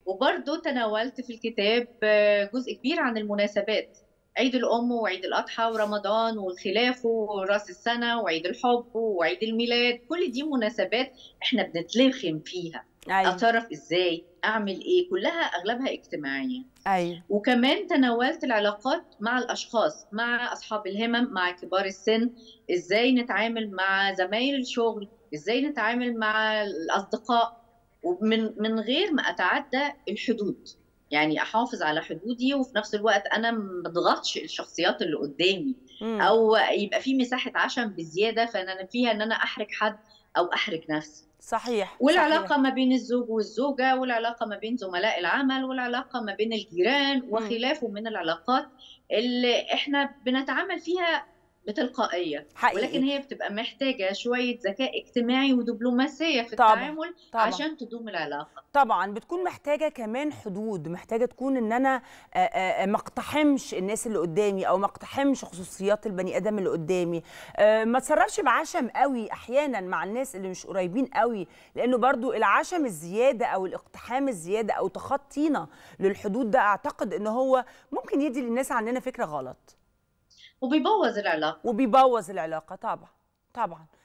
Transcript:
وبرضه تناولت في الكتاب آه، جزء كبير عن المناسبات عيد الأم وعيد الأضحى ورمضان والخلاف ورأس السنة وعيد الحب وعيد الميلاد كل دي مناسبات احنا بنتلخم فيها ايوه أتصرف إزاي أعمل إيه كلها أغلبها اجتماعية ايوه وكمان تناولت العلاقات مع الأشخاص مع أصحاب الهمم مع كبار السن إزاي نتعامل مع زمايل الشغل إزاي نتعامل مع الأصدقاء ومن من غير ما أتعدى الحدود يعني أحافظ على حدودي وفي نفس الوقت أنا ما اضغطش الشخصيات اللي قدامي مم. أو يبقى في مساحة عشم بزيادة فأنا فيها إن أنا أحرج حد أو أحرج نفسي صحيح والعلاقة صحيح. ما بين الزوج والزوجة والعلاقة ما بين زملاء العمل والعلاقة ما بين الجيران وخلافه من العلاقات اللي احنا بنتعامل فيها بتلقائية حقيقي ولكن هي بتبقى محتاجة شوية ذكاء اجتماعي ودبلوماسية في طبعاً، التعامل طبعا عشان تدوم العلاقة طبعا بتكون محتاجه كمان حدود محتاجه تكون ان انا آه، آه، ما اقتحمش الناس اللي قدامي او ما اقتحمش خصوصيات البني ادم اللي قدامي آه، ما اتصرفش بعشم قوي احيانا مع الناس اللي مش قريبين قوي لانه برضو العشم الزياده او الاقتحام الزياده او تخطينا للحدود ده اعتقد ان هو ممكن يدي للناس عننا فكره غلط وبيبوظ العلاقة وبيبوظ العلاقه طبعا طبعا